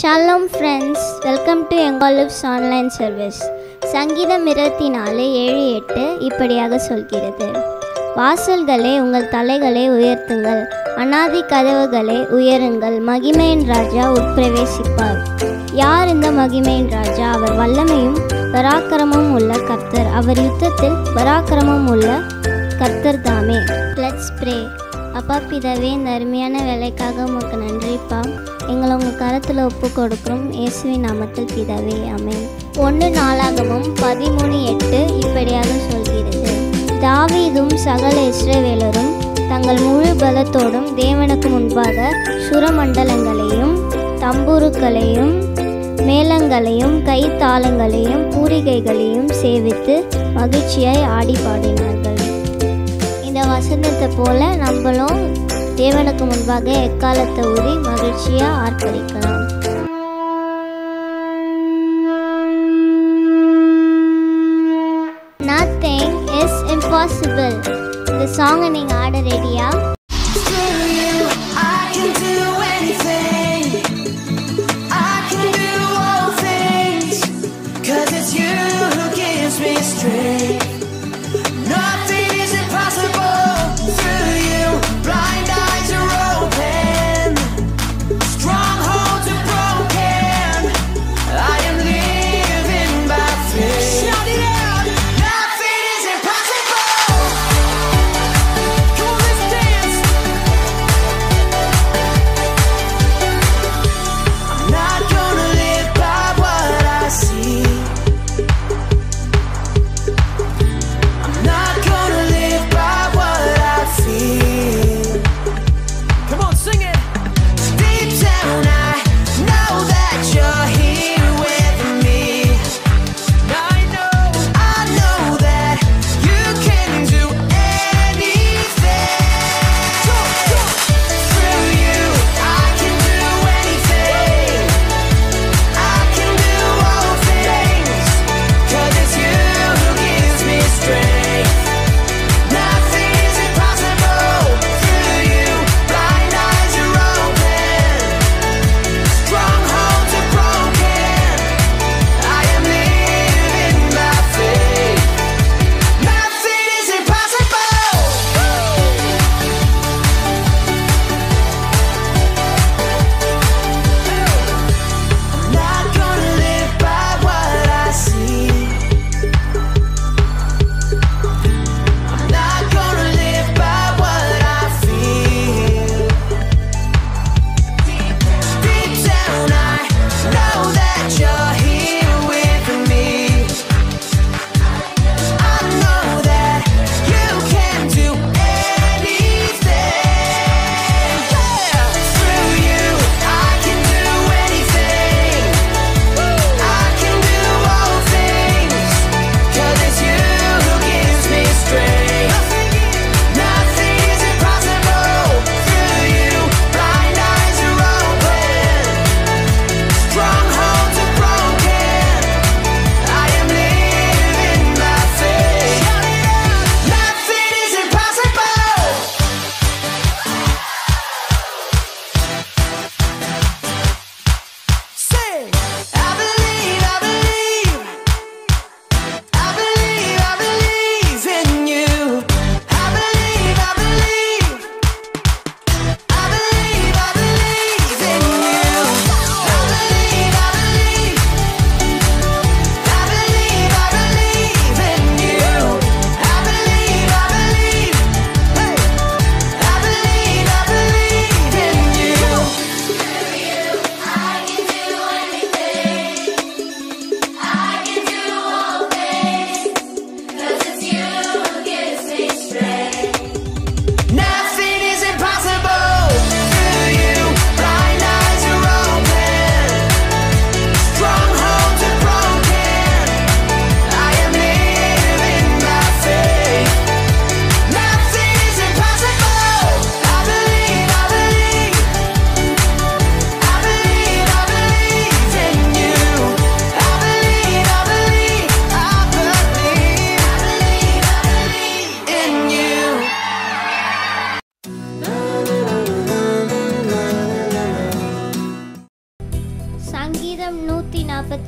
Shalom friends welcome to எங்காலிவ்ஸ் online service சங்கீதம் இருபத்தி நாலு ஏழு எட்டு இப்படியாக சொல்கிறது வாசல்களே உங்கள் தலைகளை உயர்த்துங்கள் அனாதி கதவுகளே உயருங்கள் மகிமையின் ராஜா உட்பிரவேசிப்பார் யார் இந்த மகிமையின் ராஜா அவர் வல்லமையும் பராக்கிரமும் உள்ள கர்த்தர் அவர் யுத்தத்தில் பராக்கிரமும் உள்ள கர்த்தர் தாமே லெட்ஸ் ப்ரே அப்பா பிதாவே இந்த அருமையான வேலைக்காக உமக்கு நன்றிப்பா எங்களை உங்கள் கரத்தில் ஒப்பு கொடுக்குறோம் இயேசுவின் நாமத்தில் பிதாவே அமேன் ஒன்று நாளாகவும் பதிமூணு எட்டு இப்படியாக சொல்கிறது தாவீதும் சகல இஸ்ரவேலரும் தங்கள் முழு பலத்தோடும் தேவனுக்கு முன்பாக சுரமண்டலங்களையும் தம்புருக்களையும் மேளங்களையும் கைத்தாளங்களையும் பூரிகைகளையும் சேவித்து மகிழ்ச்சியாய் ஆடி பாடினார்கள் இந்த வசனத்தை போல நம்மளும் தேவனுக்கு முன்பாக எக்காலத்தை ஊதி மகிழ்ச்சியாக ஆர்ப்பரிக்கலாம் நத்திங் இஸ் இம்பாசிபிள் இந்த சாங்கை நீங்கள் ஆட ரெடியா Through you, I can do anything. I can do all things. 'Cause it's you who gives me strength. Nothing is impossible through you. Blind eyes are open. Strongholds are broken. I am living by faith. Shout it out. Nothing is impossible. Come on, let's dance.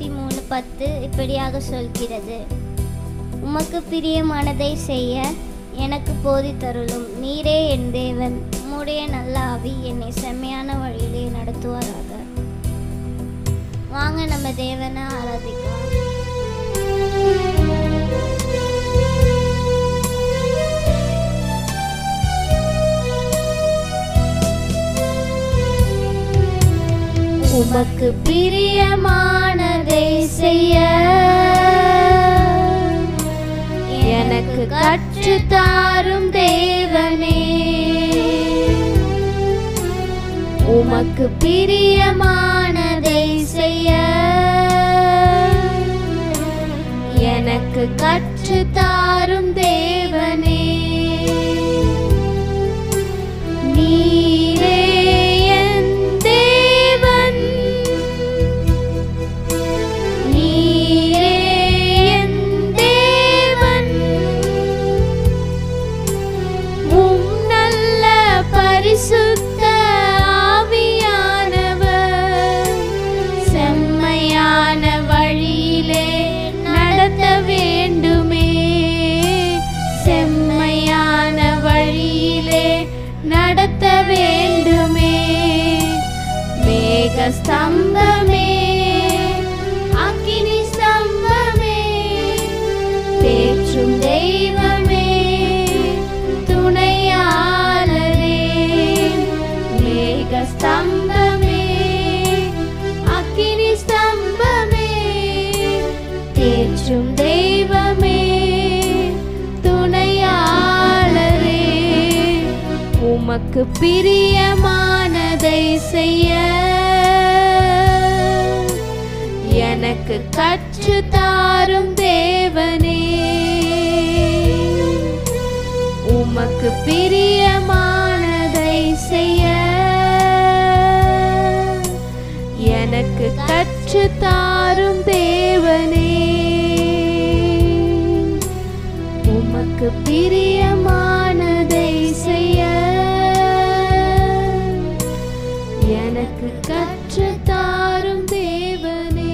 இருபத்தி மூணு பத்து இப்படியாக சொல்கிறது உமக்கு பிரியமானதை செய்ய எனக்கு போதித்தருளும் நீரே என் தேவன் உம்முடைய நல்ல ஆவி என்னை செம்மையான வழியிலே நடத்துவாராக வாங்க நம்ம தேவனை ஆராதிக்கலாம் உமக்கு பிரியமானதை செய்ய எனக்கு கற்று தாரும் தேவனே உமக்கு பிரியமானதை செய்ய எனக்கு கற்று தாரும் தேவனே நீரே என் தேவன் நீரே என் தேவன் உம் நல்ல பரிசுத்த ஆவியானவர் செம்மையான வழியிலே நடத்த வேண்டுமே செம்மையான வழியிலே நடத்த வேண்டுமே மேக ஸ்தம்பமே அக்கினி ஸ்தம்பமே தேற்றும் தெய்வமே துணையாளரே மேக ஸ்தம்பமே அக்கினி ஸ்தம்பமே தேற்றும் தெய்வமே துணையாளரே உமக்கு பிரியமானதை செய்ய எனக்கு கற்று தாரும் தேவனே உமக்கு பிரியமானதை செய்ய எனக்கு கற்று தாரும் தேவனே உமக்கு பிரியமானதை செய்ய எனக்கு கற்று தாரும் தேவனே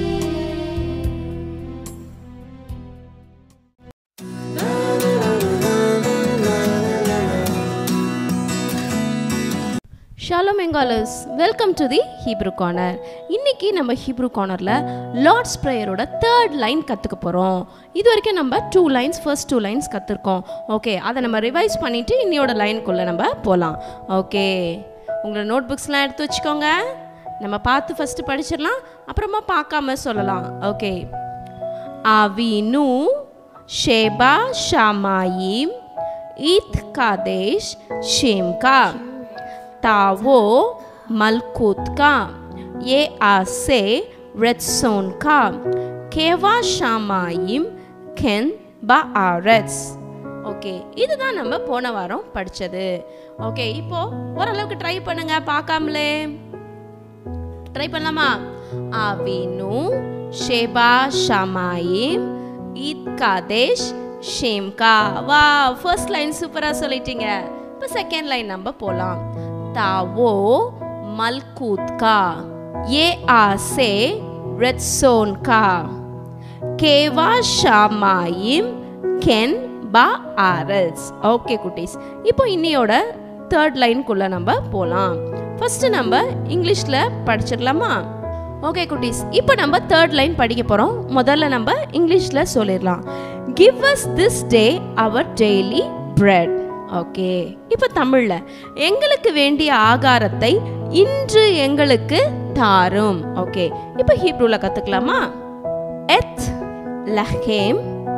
ஷாலோ மெங்காலஸ் welcome to the Hebrew corner இன்னைக்கு நம்ம ஹீப்ரூ கார்னரில் லார்ட்ஸ் ப்ரேயரோட தேர்ட் லைன் கற்றுக்க போகிறோம் இது வரைக்கும் நம்ம two lines first two lines கற்றுருக்கோம் ஓகே அதை நம்ம ரிவைஸ் பண்ணிவிட்டு இன்னையோட லைனுக்குள்ளே நம்ம போகலாம் ஓகே உங்களோட நோட் புக்ஸ்லாம் எடுத்து வச்சுக்கோங்க நம்ம பார்த்து ஃபஸ்ட்டு படிச்சிடலாம் அப்புறமா பார்க்காம சொல்லலாம் ஓகே அவினு ஷேபா ஷாமாயிம் ஈத் காதேஷ் ஷேம்கா तावो मलकूत का ये आसे रेत्सोन का केवा ஷாமாயிம் கென் பா ஆரட்ஸ் ஓகே இதுதான் நம்ம போன வாரம் படித்தது ஓகே இப்போ ஓரளவுக்கு ட்ரை பண்ணுங்க பார்க்காமலே ட்ரை பண்ணலாமா அவினு ஷேபா ஷமாயிம் ஈத் காதேஷ் ஷேம்கா வா ஃபர்ஸ்ட் லைன் சூப்பராக சொல்லிட்டீங்க இப்போ செகண்ட் லைன் நம்ம போகலாம் தாவோ மல்கூத் கா ஏ ஆசே ரெட்சோன் கா கேவா ஷாமாயிம் கென் பா ஆரல்ஸ் ஓகே குட்டீஸ் இப்போ இன்னியோட தேர்ட் லைனுக்குள்ளே நம்ம போகலாம் ஃபஸ்ட்டு நம்ம இங்கிலீஷில் படிச்சிடலாமா ஓகே குட்டீஸ் இப்போ நம்ம தேர்ட் லைன் படிக்க போகிறோம் முதல்ல நம்ம இங்கிலீஷில் சொல்லிடலாம் give us this day our daily bread okay இப்போ தமிழில் எங்களுக்கு வேண்டிய ஆகாரத்தை இன்று எங்களுக்கு தாரும் ஓகே இப்போ ஹீப்ரூவில் கற்றுக்கலாமா எத் லஹேம்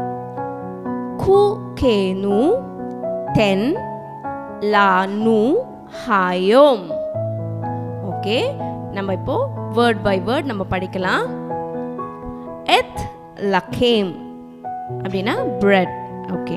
குகேனு தென் லானு ஹாயோம் ஓகே நம்ம இப்போ வேர்ட் பை வேர்ட் நம்ம படிக்கலாம் எத் லக்கேம் அப்படின்னா பிரெட் ஓகே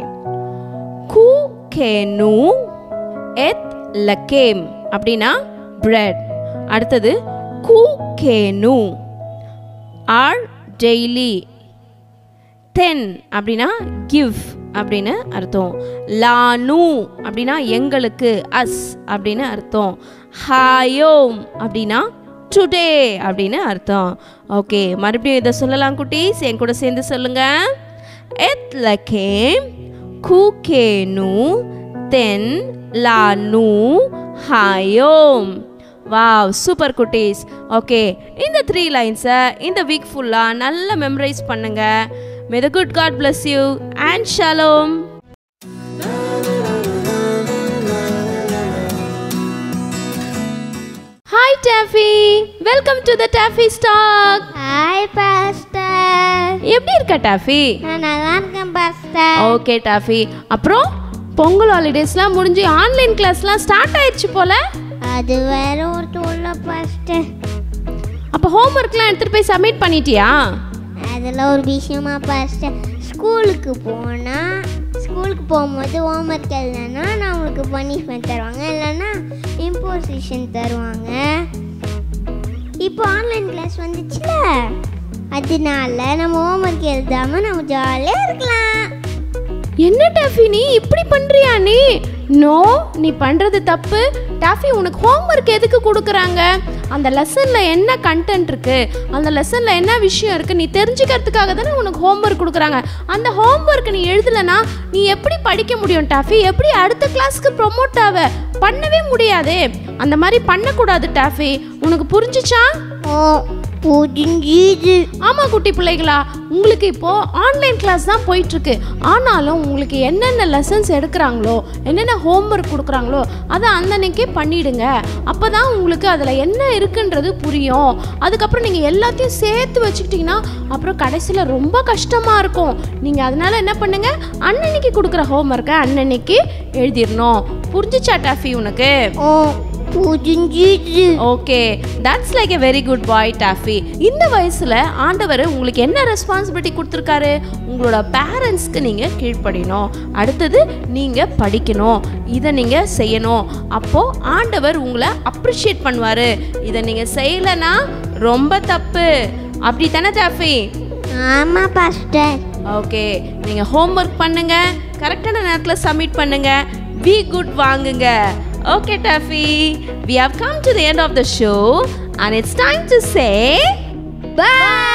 குகேனு எத் லக்கேம் அப்படின்னா பிரெட் அடுத்தது குகேனு ஆர் டெய்லி தென் அப்படின்னா கிவ் அப்படின்னு அர்த்தம் லானு அப்படின்னா எங்களுக்கு அஸ் அப்படின்னு அர்த்தம் ஹாயோம் அப்படின்னா டுடே அப்படின்னு அர்த்தம் ஓகே மறுபடியும் இதை சொல்லலாம் குட்டீஸ் என் கூட சேர்ந்து சொல்லுங்க எத்லகேம் கூகேனு தென் லானு ஹாயோம் வாவ் சூப்பர் குட்டீஸ் ஓகே இந்த த்ரீ லைன்ஸை இந்த வீக் ஃபுல்லாக நல்லா மெமரைஸ் பண்ணுங்க may the good God bless you and shalom hi Taffy welcome to the Taffy stock hi pastor எப்படி இருக்க டாஃபி நான் நல்லா இருக்கேன் பாஸ்டர் ஓகே டாஃபி அப்புறம் பொங்கல் ஹாலிடேஸ்லாம் முடிஞ்சு ஆன்லைன் கிளாஸ்லாம் ஸ்டார்ட் ஆயிடுச்சு போல அது வேற ஒரு தொல்லை பாஸ்டர் அப்போ ஹோம்ஒர்க்லாம் எடுத்துகிட்டு போய் சப்மிட் பண்ணிட்டியா அதெல்லாம் ஒரு விஷயமா பாஸ்டர் ஸ்கூலுக்கு போனால் ஸ்கூலுக்கு போகும்போது ஹோம்ஒர்க் எழுதனா நம்மளுக்கு பனிஷ்மெண்ட் தருவாங்க இல்லைன்னா இம்போசிஷன் தருவாங்க இப்போ ஆன்லைன் கிளாஸ் வந்துச்சுல அதனால நம்ம ஹோம்ஒர்க் எழுதாம நம்ம ஜாலியாக இருக்கலாம் என்ன டாஃபி நீ இப்படி பண்றியா நீ நோ நீ பண்றது தப்பு டாஃபி உனக்கு ஹோம்ஒர்க் எதுக்கு கொடுக்குறாங்க அந்த லெசன்ல என்ன கண்டென்ட் இருக்கு அந்த லெசன்ல என்ன விஷயம் இருக்கு நீ தெரிஞ்சுக்கிறதுக்காக தானே உனக்கு ஹோம்ஒர்க் கொடுக்குறாங்க அந்த ஹோம்ஒர்க் நீ எழுதலைன்னா நீ எப்படி படிக்க முடியும் டாஃபி எப்படி அடுத்த கிளாஸ்க்கு ப்ரொமோட் ஆவ பண்ணவே முடியாதே அந்த மாதிரி பண்ணக்கூடாது டாஃபி உனக்கு புரிஞ்சுச்சா ஓ புரிஞ்சுது ஆமா குட்டி பிள்ளைகளா உங்களுக்கு இப்போ ஆன்லைன் கிளாஸ் தான் போயிட்டு இருக்கு ஆனாலும் உங்களுக்கு என்னென்ன லெசன்ஸ் எடுக்கிறாங்களோ என்னென்ன ஹோம்ஒர்க் கொடுக்குறாங்களோ அதை அன்னன்னைக்கே பண்ணிடுங்க அப்பதான் உங்களுக்கு அதில் என்ன இருக்குன்றது புரியும் அதுக்கப்புறம் நீங்கள் எல்லாத்தையும் சேர்த்து வச்சுக்கிட்டிங்கன்னா அப்புறம் கடைசியில் ரொம்ப கஷ்டமாக இருக்கும் நீங்கள் அதனால என்ன பண்ணுங்க அன்னன்னைக்கு கொடுக்குற ஹோம்ஒர்க்கை அன்னன்னைக்கு எழுதிடணும் புரிஞ்சுச்சா டாஃபி உனக்கு ஓ புரிஞ்சுது okay that's like a very good boy Taffy இந்த வயசுல ஆண்டவர் உங்களுக்கு என்ன ரெஸ்பான்சிபிலிட்டி கொடுத்துருக்காரு உங்களோட பேரண்ட்ஸ்க்கு நீங்க கீழ்ப்படியணும் அடுத்தது நீங்க படிக்கணும் இதை நீங்க செய்யணும் அப்போ ஆண்டவர் உங்களை அப்ரிஷியேட் பண்ணுவாரு இதை நீங்க செய்யலைன்னா ரொம்ப தப்பு அப்படி தானே டாஃபி ஆமாம் பாஸ்டர் ஓகே நீங்க ஹோம்ஒர்க் பண்ணுங்க கரெக்டான நேரத்தில் சப்மிட் பண்ணுங்க பி குட் வாங்குங்க okay Taffy we have come to the end of the show and it's time to say bye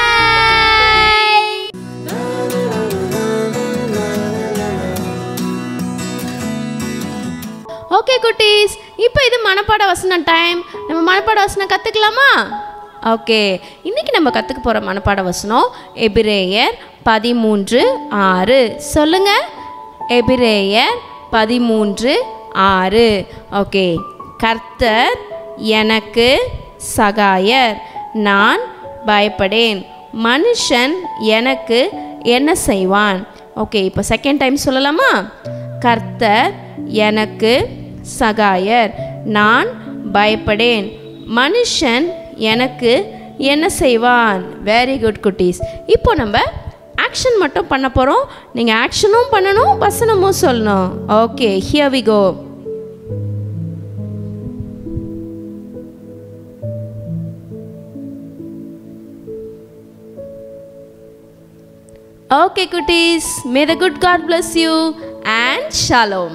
okay குட்டீஸ் இப்போ இது மனப்பாட வசனம் டைம் நம்ம மனப்பாட வசனம் கற்றுக்கலாமா ஓகே இன்னைக்கு நம்ம கற்றுக்க போகிற மனப்பாட வசனம் எபிரேயர் பதிமூன்று ஆறு சொல்லுங்க எபிரேயர் பதிமூன்று ஆறு ஓகே கர்த்தர் எனக்கு சகாயர் நான் பயப்படேன் மனுஷன் எனக்கு என்ன செய்வான் ஓகே இப்போ செகண்ட் டைம் சொல்லலாமா கர்த்தர் எனக்கு சகாயர் நான் பயப்படேன் மனுஷன் எனக்கு என்ன செய்வான் வெரி குட் குட்டீஸ் இப்போ நம்ம ஆக்ஷன் மட்டும் பண்ண போகிறோம் நீங்கள் ஆக்ஷனும் பண்ணணும் வசனமும் சொல்லணும் okay here we go Okay, cuties. May the good God bless you and shalom.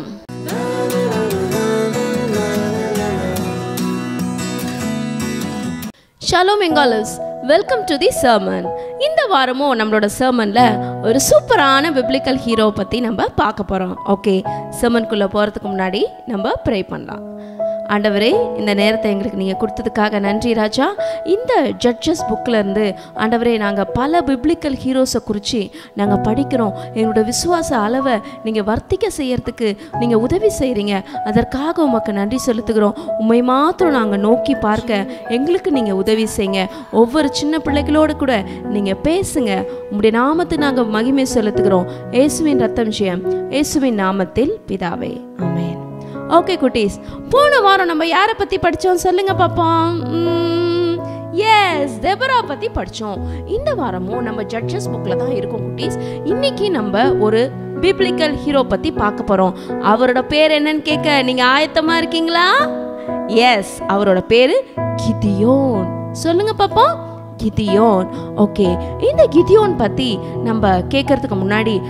Shalom எங்காலஸ் வெல்கம் டு தி சர்மன் இந்த வாரமும் நம்மளோட சர்மனில் ஒரு சூப்பரான பிப்ளிக்கல் ஹீரோவை பற்றி நம்ம பார்க்க போகிறோம் ஓகே சர்மனுக்குள்ளே போகிறதுக்கு முன்னாடி நம்ம ப்ரே பண்ணலாம் ஆண்டவரே இந்த நேரத்தை எங்களுக்கு நீங்கள் கொடுத்ததுக்காக நன்றி ராஜா இந்த ஜட்ஜஸ் புக்கில் இருந்து ஆண்டவரே நாங்கள் பல பிப்ளிக்கல் ஹீரோஸை குறித்து நாங்கள் படிக்கிறோம் எங்களோட விசுவாச அளவை நீங்கள் வர்த்திக்க செய்யறதுக்கு நீங்கள் உதவி செய்கிறீங்க அதற்காக உமக்கு நன்றி செலுத்துகிறோம் உண்மை மாத்திரம் நாங்கள் நோக்கி பார்க்க எங்களுக்கு நீங்கள் உதவி செய்யுங்க ஒவ்வொரு சின்ன பிள்ளைகளோடு கூட நீங்கள் பேசுங்க உங்களுடைய நாமத்தை நாங்கள் மகிமை செலுத்துகிறோம் இயேசுவின் ரத்தம் ஜெயம் இயேசுவின் நாமத்தில் பிதாவே ஆமென் ஓகே குட்டீஸ் போன வாரம் நம்ம யாரை பற்றி படித்தோம் சொல்லுங்க பார்ப்போம் எஸ் தெபரா பற்றி படித்தோம் இந்த வாரமும் நம்ம ஜட்ஜஸ் புக்கில் தான் இருக்கோம் குட்டீஸ் இன்னைக்கு நம்ம ஒரு பிப்ளிக்கல் ஹீரோ பற்றி பார்க்க போகிறோம் அவரோட பேர் என்னன்னு கேட்க நீங்கள் ஆயத்தமாக இருக்கீங்களா எஸ் அவரோட பேர் கிதியோன் சொல்லுங்க பாப்போம் கிதியோன் ஓகே இந்த கிதியோன் பற்றி நம்ம கேட்கறதுக்கு முன்னாடி பேக்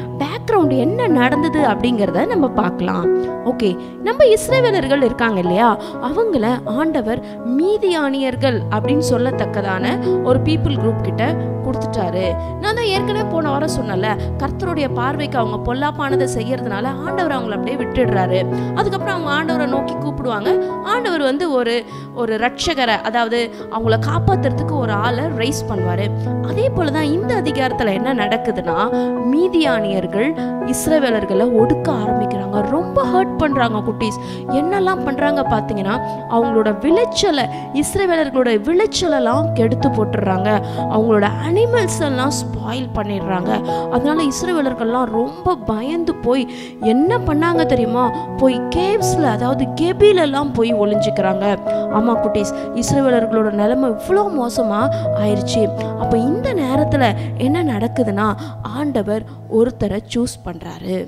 பேக்ரவுண்ட் என்ன நடந்தது அப்படிங்கிறத நம்ம பார்க்கலாம் ஓகே நம்ம இஸ்ரேவேலர்கள் இருக்காங்க இல்லையா அவங்கள ஆண்டவர் மீதியானியர்கள் அப்படின்னு சொல்லத்தக்கதான ஒரு பீப்புள் குரூப் கிட்ட கொடுத்துட்டாரு நான் தான் ஏற்கனவே போன வாரம் சொன்னல கர்த்தருடைய பார்வைக்கு அவங்க பொல்லாப்பானதை செய்யறதுனால ஆண்டவர் அவங்கள அப்படியே விட்டுடுறாரு அதுக்கப்புறம் அவங்க ஆண்டவரை நோக்கி கூப்பிடுவாங்க ஆண்டவர் வந்து ஒரு ஒரு ரட்சகரை அதாவது அவங்கள காப்பாத்துறதுக்கு ஒரு ஆளை ரைஸ் பண்ணுவாரு அதே போல தான் இந்த அதிகாரத்துல என்ன நடக்குதுன்னா மீதியானியர்கள் இஸ்ரவேலர்களை ஒடுக்க ஆரம்பிக்கிறாங்க ரொம்ப ஹர்ட் பண்றாங்க குட்டீஸ் என்னெல்லாம் பண்றாங்க பார்த்தீங்கன்னா அவங்களோட விளைச்சலை இஸ்ரவேலர்களோட விளைச்சலெல்லாம் கெடுத்து போட்டுடுறாங்க அவங்களோட அனிமல்ஸ் எல்லாம் ஸ்பாயில் பண்ணிடுறாங்க அதனால இஸ்ரவேலர்கள்லாம் ரொம்ப பயந்து போய் என்ன பண்ணாங்க தெரியுமா போய் கேவ்ஸில் அதாவது கெபில எல்லாம் போய் ஒளிஞ்சுக்கிறாங்க ஆமா குட்டீஸ் இஸ்ரவேலர்களோட நிலைமை இவ்வளோ மோசமா ஆயிடுச்சு அப்போ இந்த நேரத்தில் என்ன நடக்குதுன்னா ஆண்டவர் ஒருத்தரை சூஸ் பண்றாரு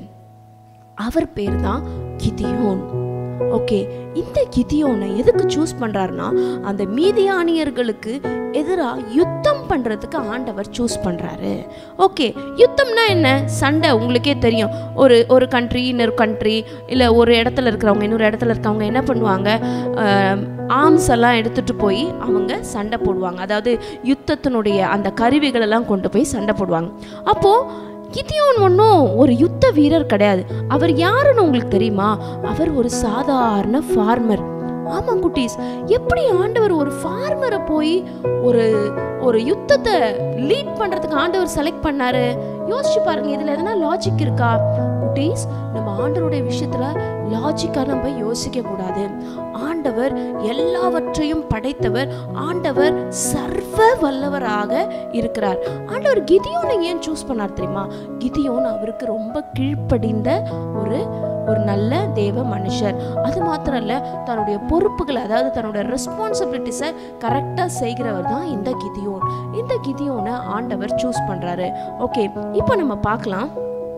அவர் பேர் தான் கிதியோன் ஓகே இந்த கிதியோனை எதுக்கு சூஸ் பண்றாருன்னா அந்த மீதியானியர்களுக்கு எதிராக யுத்தம் பண்றதுக்கு ஆண்டவர் சூஸ் பண்றாரு ஓகே யுத்தம்னா என்ன சண்டை உங்களுக்கே தெரியும் ஒரு ஒரு கண்ட்ரி இன்னொரு கண்ட்ரி இல்லை ஒரு இடத்துல இருக்கிறவங்க இன்னொரு இடத்துல இருக்கவங்க என்ன பண்ணுவாங்க ஆர்ம்ஸ் எல்லாம் எடுத்துட்டு போய் அவங்க சண்டை போடுவாங்க அதாவது யுத்தத்தினுடைய அந்த கருவிகள் எல்லாம் கொண்டு போய் சண்டை போடுவாங்க அப்போ கிதியோன் ஒன்றும் ஒரு யுத்த வீரர் கிடையாது அவர் யாருன்னு உங்களுக்கு தெரியுமா அவர் ஒரு சாதாரண ஃபார்மர் ஆமா குட்டீஸ் எப்படி ஆண்டவர் ஒரு ஃபார்மரை போய் ஒரு ஒரு யுத்தத்தை லீட் பண்றதுக்கு ஆண்டவர் செலக்ட் பண்ணாரு யோசிச்சு பாருங்க இதுல எதனா லாஜிக் இருக்கா குட்டீஸ் நம்ம ஆண்டவருடைய விஷயத்துல லாஜிக்கா நம்ம யோசிக்க கூடாது ஆண்டவர் எல்லாவற்றையும் படைத்தவர் ஆண்டவர் சர்வ வல்லவராக இருக்கிறார் ஆண்டவர் கிதியோனை ஏன் சூஸ் பண்ணார் தெரியுமா கிதியோன் அவருக்கு ரொம்ப கீழ்ப்படிந்த ஒரு ஒரு நல்ல தேவ மனுஷர் அது மாத்திரம் இல்ல தன்னுடைய பொறுப்புகளை அதாவது தன்னுடைய ரெஸ்பான்சிபிலிட்டிஸை கரெக்டாக செய்கிறவர் தான் இந்த கிதியோன் இந்த கிதியோனை ஆண்டவர் சூஸ் பண்றாரு ஓகே இப்போ நம்ம பார்க்கலாம்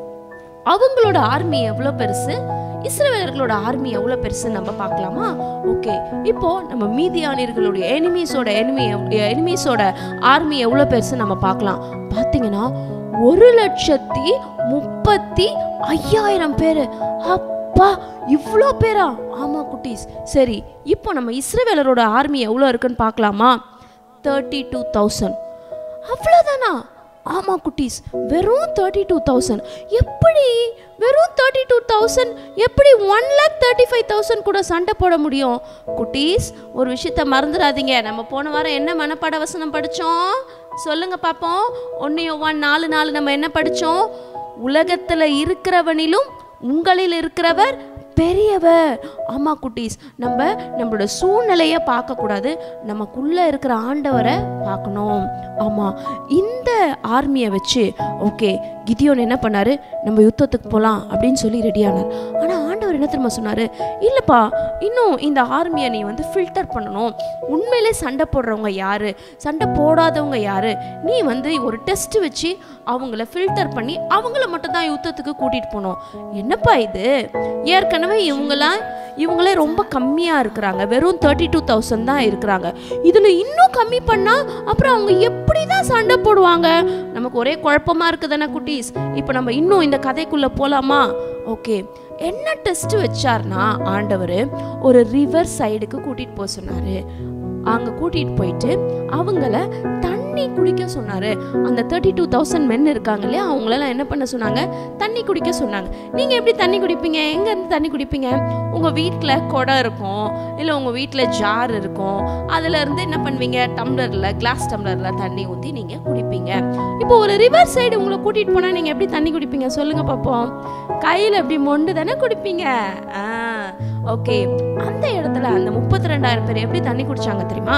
அவங்களோட ஆர்மி எவ்வளோ பெருசு இஸ்ரவேலர்களோட ஆர்மி எவ்வளோ பெருசுன்னு நம்ம பார்க்கலாமா ஓகே இப்போ நம்ம மீதியானியர்களுடைய எனிமீஸோட எனிமி எனிமீஸோட ஆர்மி எவ்வளோ பெருசு நம்ம பார்க்கலாம் பார்த்தீங்கன்னா ஒரு லட்சத்தி முப்பத்தி ஐயாயிரம் பேர் அப்பா இவ்வளோ பேரா ஆமா குட்டீஸ் சரி இப்போ நம்ம இஸ்ரவேலரோட ஆர்மி எவ்வளோ இருக்குன்னு பார்க்கலாமா தேர்ட்டி டூ தௌசண்ட் அவ்வளோதானா ஆமா குட்டீஸ் வெறும் தேர்ட்டி டூ தௌசண்ட் எப்படி வெறும் தேர்ட்டி டூ தௌசண்ட் எப்படி one lakh thirty five thousand கூட சண்டை போட முடியும் குட்டீஸ் ஒரு விஷயத்த மறந்துடாதீங்க நம்ம போன வாரம் என்ன மனப்பாட வசனம் படித்தோம் சொல்லுங்க பார்ப்போம் ஒன்று ஒன் நாலு நாலு நம்ம என்ன படித்தோம் உலகத்தில் இருக்கிறவனிலும் உங்களில் இருக்கிறவர் பெரியவர் ஆமா குட்டீஸ் நம்ம நம்மளோட சூழ்நிலையை பார்க்கக்கூடாது நமக்குள்ளே இருக்கிற ஆண்டவரை பார்க்கணும் ஆமாம் இந்த ஆர்மியை வச்சு ஓகே கிதியோன் என்ன பண்ணாரு நம்ம யுத்தத்துக்கு போகலாம் அப்படின்னு சொல்லி ரெடி ஆனார் ஆனால் ஆண்டவர் என்ன தெரியுமா சொன்னார் இல்லைப்பா இன்னும் இந்த ஆர்மியை நீ வந்து ஃபில்டர் பண்ணணும் உண்மையிலே சண்டை போடுறவங்க யாரு சண்டை போடாதவங்க யாரு நீ வந்து ஒரு டெஸ்ட் வச்சு அவங்கள ஃபில்டர் பண்ணி அவங்கள மட்டும் தான் யுத்தத்துக்கு கூட்டிகிட்டு போகணும் என்னப்பா இது ஏற்கனவே இவங்களாம் இவங்களே ரொம்ப கம்மியாக இருக்கிறாங்க வெறும் தேர்ட்டி டூ தௌசண்ட் தான் இருக்கிறாங்க இதில் இன்னும் கம்மி பண்ணால் அப்புறம் அவங்க எப்படி தான் சண்டை போடுவாங்க நமக்கு ஒரே குழப்பமா இருக்குதானே குட்டீஸ் இப்போ நம்ம இன்னும் இந்த கதைக்குள்ளே போகலாமா ஓகே என்ன டெஸ்ட் வச்சார்னா ஆண்டவர் ஒரு ரிவர் சைடுக்கு கூட்டிகிட்டு போக சொன்னார் அங்கே கூட்டிகிட்டு போயிட்டு அவங்கள தண்ணி குடிக்க சொன்னார் அந்த தேர்ட்டி டூ தௌசண்ட் மென் இருக்காங்க இல்லையா அவங்களெல்லாம் என்ன பண்ண சொன்னாங்க தண்ணி குடிக்க சொன்னாங்க நீங்கள் எப்படி தண்ணி குடிப்பீங்க எங்கேருந்து தண்ணி குடிப்பீங்க உங்கள் வீட்டில் குடம் இருக்கும் இல்லை உங்கள் வீட்டில் ஜார் இருக்கும் அதுல இருந்து என்ன பண்ணுவீங்க டம்ளரில் கிளாஸ் டம்ளரில் தண்ணி ஊற்றி நீங்கள் குடிப்பீங்க இப்போ ஒரு ரிவர் சைடு உங்களை கூட்டிகிட்டு போனால் நீங்கள் எப்படி தண்ணி குடிப்பீங்க சொல்லுங்கள் பார்ப்போம் கையில் எப்படி மொண்டு தானே குடிப்பீங்க ஆ ஓகே அந்த இடத்துல அந்த முப்பத்தி ரெண்டாயிரம் பேர் எப்படி தண்ணி குடிச்சாங்க தெரியுமா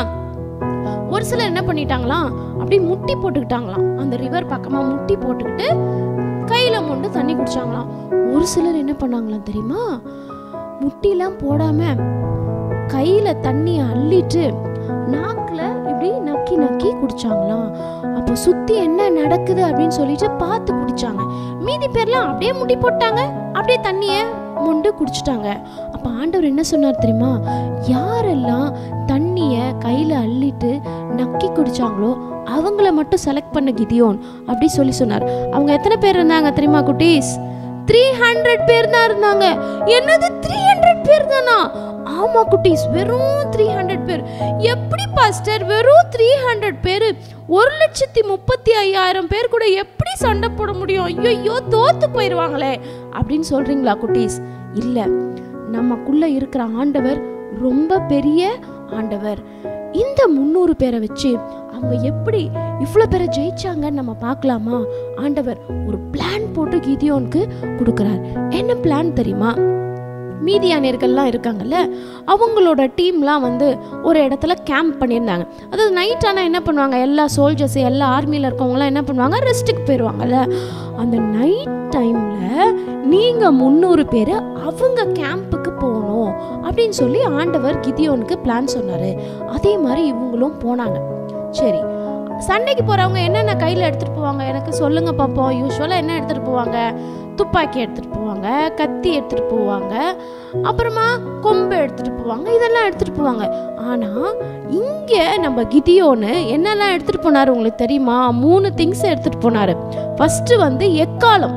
ஒரு சிலர் என்ன பண்ணிட்டாங்களாம் அப்படியே முட்டி போட்டுக்கிட்டாங்களாம் அந்த ரிவர் பக்கமாக முட்டி போட்டுக்கிட்டு கையில் மொண்டு தண்ணி குடிச்சாங்களாம் ஒரு சிலர் என்ன பண்ணாங்களாம் தெரியுமா முட்டிலாம் போடாம கையில் தண்ணியை அள்ளிட்டு நாக்கில் இப்படி நக்கி நக்கி குடிச்சாங்களாம் அப்போ சுற்றி என்ன நடக்குது அப்படின்னு சொல்லிட்டு பார்த்து குடிச்சாங்க மீதி பேர்லாம் அப்படியே முடி போட்டாங்க அப்படியே தண்ணியை மொண்டு குடிச்சிட்டாங்க அப்போ ஆண்டவர் என்ன சொன்னார் தெரியுமா யாரெல்லாம் தண்ணியை கையில் அள்ளிட்டு நக்கி குடிச்சாங்களோ அவங்கள மட்டும் செலக்ட் பண்ண கிதியோன் அப்படி சொல்லி சொன்னார் அவங்க எத்தனை பேர் இருந்தாங்க தெரியுமா குட்டீஸ் த்ரீ ஹண்ட்ரட் பேர் தான் இருந்தாங்க என்னது த்ரீ ஹண்ட்ரட் பேர் தானா ஆமா குட்டீஸ் வெறும் த்ரீ ஹண்ட்ரட் பேர் எப்படி பாஸ்டர் வெறும் த்ரீ ஹண்ட்ரட் பேர் ஒரு லட்சத்தி முப்பத்தி ஐயாயிரம் பேர் கூட எப்படி சண்டை போட முடியும் ஐயோ தோத்து போயிடுவாங்களே அப்படின்னு சொல்றீங்களா குட்டீஸ் இல்லை நமக்குள்ள இருக்கிற ஆண்டவர் ரொம்ப பெரிய ஆண்டவர் இந்த முந்நூறு பேரை வச்சு அவங்க எப்படி இவ்வளோ பேரை ஜெயிச்சாங்கன்னு நம்ம பார்க்கலாமா ஆண்டவர் ஒரு பிளான் போட்டு கிதியோனுக்கு கொடுக்குறார் என்ன பிளான் தெரியுமா மீதியானியர்கள்லாம் இருக்காங்கல்ல அவங்களோட டீம்லாம் வந்து ஒரு இடத்துல கேம்ப் பண்ணியிருந்தாங்க அதாவது நைட் ஆனால் என்ன பண்ணுவாங்க எல்லா சோல்ஜர்ஸ் எல்லா ஆர்மியில் இருக்கவங்களாம் என்ன பண்ணுவாங்க ரெஸ்ட்டுக்கு போயிடுவாங்கல்ல அந்த நைட் டைமில் நீங்கள் முந்நூறு பேர் அவங்க கேம்புக்கு போகணும் அப்படின்னு சொல்லி ஆண்டவர் கிதியோனுக்கு பிளான் சொன்னார் அதே மாதிரி இவங்களும் போனாங்க சரி சண்டைக்கு போகிறவங்க என்னென்ன கையில் எடுத்துகிட்டு போவாங்க எனக்கு சொல்லுங்கள் பார்ப்போம் யூஸ்வலாக என்ன எடுத்துகிட்டு போவாங்க துப்பாக்கி எடுத்துகிட்டு போவாங்க கத்தி எடுத்துகிட்டு போவாங்க அப்புறமா கொம்பு எடுத்துகிட்டு போவாங்க இதெல்லாம் எடுத்துகிட்டு போவாங்க ஆனால் இங்கே நம்ம கிதியோன்னு என்னெல்லாம் எடுத்துகிட்டு போனார் உங்களுக்கு தெரியுமா மூணு திங்ஸ் எடுத்துகிட்டு போனார் ஃபஸ்ட்டு வந்து எக்காலம்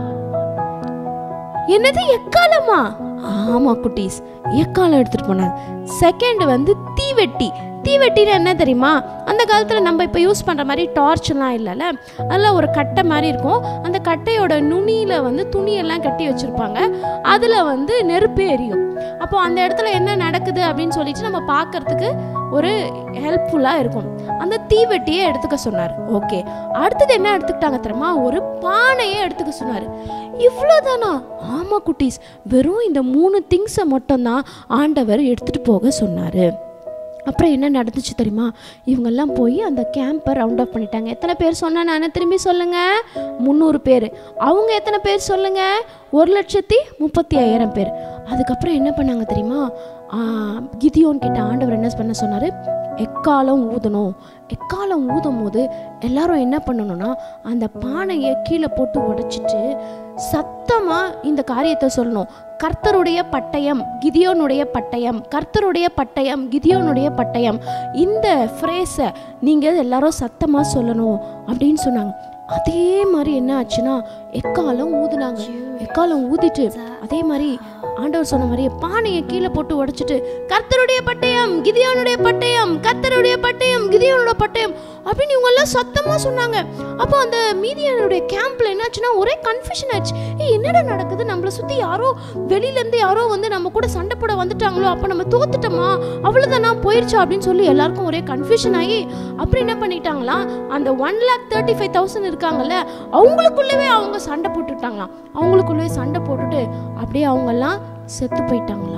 என்னது எக்காலமா ஆமா குட்டீஸ் எக்காலம் எடுத்துட்டு போனார் செகண்ட் வந்து தீவெட்டி தீவெட்டின்னு என்ன தெரியுமா அந்த காலத்தில் நம்ம இப்போ யூஸ் பண்ணுற மாதிரி டார்ச்லாம் இல்லைல்ல அதில் ஒரு கட்டை மாதிரி இருக்கும் அந்த கட்டையோட நுனியில் வந்து துணியெல்லாம் கட்டி வச்சுருப்பாங்க அதில் வந்து நெருப்பு எரியும் அப்போ அந்த இடத்துல என்ன நடக்குது அப்படின்னு சொல்லிட்டு நம்ம பார்க்கறதுக்கு ஒரு ஹெல்ப்ஃபுல்லாக இருக்கும் அந்த தீவெட்டியை எடுத்துக்க சொன்னார் ஓகே அடுத்தது என்ன எடுத்துக்கிட்டாங்க தெரியுமா ஒரு பானையை எடுத்துக்க சொன்னார் இவ்வளோதானா ஆமாம் குட்டீஸ் வெறும் இந்த மூணு திங்ஸை மட்டும்தான் ஆண்டவர் எடுத்துகிட்டு போக சொன்னார் அப்புறம் என்ன நடந்துச்சு தெரியுமா இவங்கெல்லாம் போய் அந்த கேம்பை ரவுண்ட் அப் பண்ணிட்டாங்க எத்தனை பேர் சொன்னேன் நான் திரும்பி சொல்லுங்க முந்நூறு பேர் அவங்க எத்தனை பேர் சொல்லுங்க ஒரு லட்சத்தி முப்பத்தி ஐயாயிரம் பேர் அதுக்கப்புறம் என்ன பண்ணாங்க தெரியுமா ஆ, கிதியோன் கிட்ட ஆண்டவர் என்ன பண்ண சொன்னார் எக்காலம் ஊதணும் எக்காலம் ஊதும் போது எல்லாரும் என்ன பண்ணணும்னா அந்த பானையை கீழே போட்டு உடைச்சிட்டு சத்தமாக இந்த காரியத்தை சொல்லணும் கர்த்தருடைய பட்டயம் கிதியோனுடைய பட்டயம் கர்த்தருடைய பட்டயம் கிதியோனுடைய பட்டயம் இந்த ஃப்ரேஸை நீங்கள் எல்லாரும் சத்தமாக சொல்லணும் அப்படின்னு சொன்னாங்க அதே மாதிரி என்ன ஆச்சுன்னா எக்காலம் ஊதுனாங்க எக்காலம் ஊதிட்டு அதே மாதிரி ஆண்டவர் சொன்ன மாதிரி பானையை கீழே போட்டு உடைச்சிட்டு கர்த்தருடைய பட்டயம் கிதியோனுடைய பட்டயம் கர்த்தருடைய பட்டயம் கிதியோனோட பட்டயம் அப்படின்னு இவங்க எல்லாம் சத்தமா சொன்னாங்க அப்போ அந்த மீதியானுடைய கேம்ப்ல என்னாச்சுன்னா ஒரே கன்ஃபியூஷன் ஆச்சு ஏய் என்னடா நடக்குது நம்மளை சுத்தி யாரோ வெளியில இருந்து யாரோ வந்து நம்ம கூட சண்டை போட வந்துட்டாங்களோ அப்போ நம்ம தோத்துட்டோமா அவ்வளவுதானா போயிருச்சா அப்படின்னு சொல்லி எல்லாருக்கும் ஒரே கன்ஃபியூஷன் ஆகி அப்புறம் என்ன பண்ணிட்டாங்களாம் அந்த one lakh thirty five thousand இருக்காங்கல்ல அவங்களுக்குள்ளவே அவங்க சண்டை போட்டுட்டாங்களாம் அவங்களுக்குள்ளவே சண்டை போட்டுட்டு அப்படியே அவங்கெல்லாம் செத்து போயிட்டாங்களாம்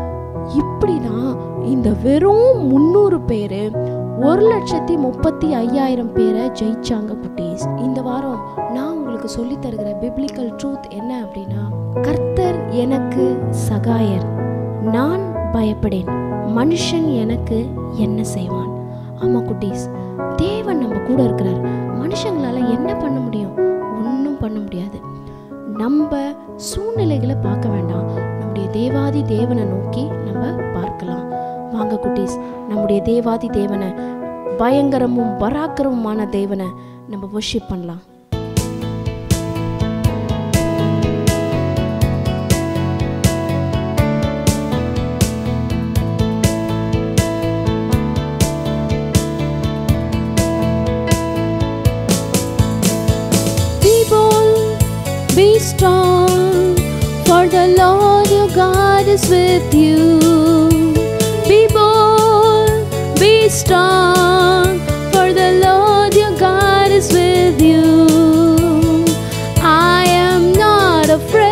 இப்படிதான் இந்த வெறும் முந்நூறு பேர் ஒரு லட்சத்தி முப்பத்தி ஐயாயிரம் பேரை ஜெயிச்சாங்க குட்டீஸ் இந்த வாரம் நான் உங்களுக்கு சொல்லி தருகிற பிப்ளிக்கல் ட்ரூத் என்ன அப்படின்னா கர்த்தர் எனக்கு சகாயர் நான் பயப்படேன் மனுஷன் எனக்கு என்ன செய்வான் ஆமா குட்டீஸ் தேவன் நம்ம கூட இருக்கிறார் மனுஷங்களால என்ன பண்ண முடியும் ஒன்றும் பண்ண முடியாது நம்ம சூழ்நிலைகளை பார்க்க வேண்டாம் நம்முடைய தேவாதி தேவனை நோக்கி நம்ம பார்க்கலாம் வாங்க குட்டீஸ் நம்முடைய தேவாதி தேவனை பயங்கரமும் பராக்கிரமுமான தேவனை நம்ம worship பண்ணலாம் Be bold, be strong, for the Lord your God is with you. Be bold, be strong, for the Lord your God is with you. I am not afraid,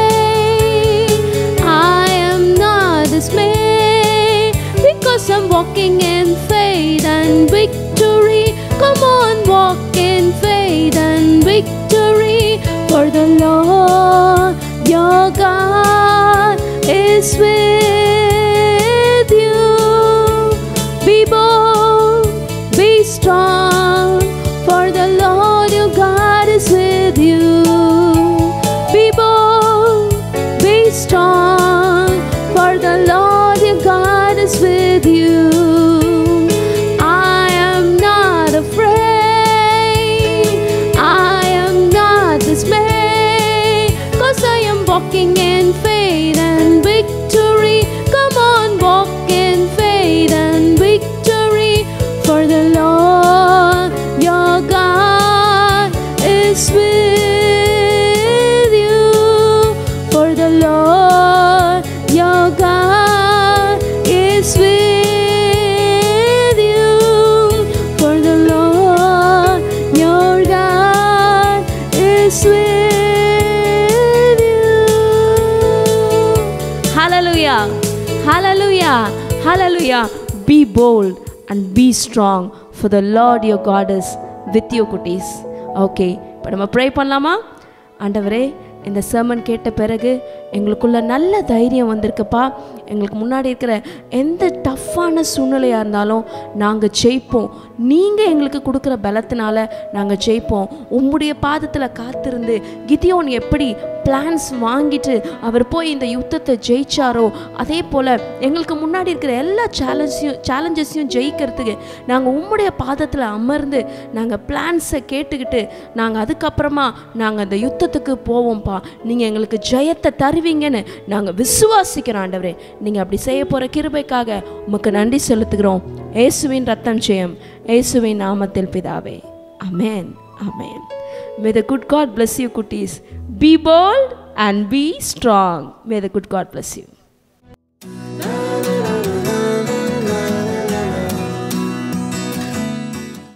I am not dismayed, because I'm walking in faith and victory. Come on, walk in faith and victory, for the Lord your God is with you. Be bold, be strong, for the Lord your God is with you. Be bold, be strong, for the Lord your God is with you. I am not afraid, ஹalleluya be bold and be strong for the lord your god is with you குட்டீஸ் okay இப்போ நம்ம pray பண்ணலாமா ஆண்டவரே இந்த sermon கேட்ட பிறகு எங்களுக்குள்ள நல்ல தைரியம் வந்திருக்குப்பா எங்களுக்கு முன்னாடி இருக்கிற எந்த டஃப்பான சூழ்நிலையாக இருந்தாலும் நாங்கள் ஜெயிப்போம் நீங்கள் எங்களுக்கு கொடுக்குற பலத்தினால நாங்கள் ஜெயிப்போம் உம்முடைய பாதத்தில் காத்திருந்து கிதியோன் எப்படி பிளான்ஸ் வாங்கிட்டு அவர் போய் இந்த யுத்தத்தை ஜெயிச்சாரோ அதே போல் எங்களுக்கு முன்னாடி இருக்கிற எல்லா சேலஞ்சையும் சேலஞ்சஸையும் ஜெயிக்கிறதுக்கு நாங்கள் உம்முடைய பாதத்தில் அமர்ந்து நாங்கள் பிளான்ஸை கேட்டுக்கிட்டு நாங்கள் அதுக்கப்புறமா நாங்கள் அந்த யுத்தத்துக்கு போவோம்ப்பா நீங்கள் எங்களுக்கு ஜெயத்தை தருவீங்கன்னு நாங்கள் விசுவாசிக்கிறோம் ஆண்டவரே நீங்கள் அப்படி செய்ய போகிற கிருபைக்காக உமக்கு நன்றி செலுத்துகிறோம் இயேசுவின் ரத்தம் ஜெயம் இயேசுவின் நாமத்தில் பிதாவே அமேன் அமேன் May the good God bless you, cuties. Be bold and be strong. May the good God bless you.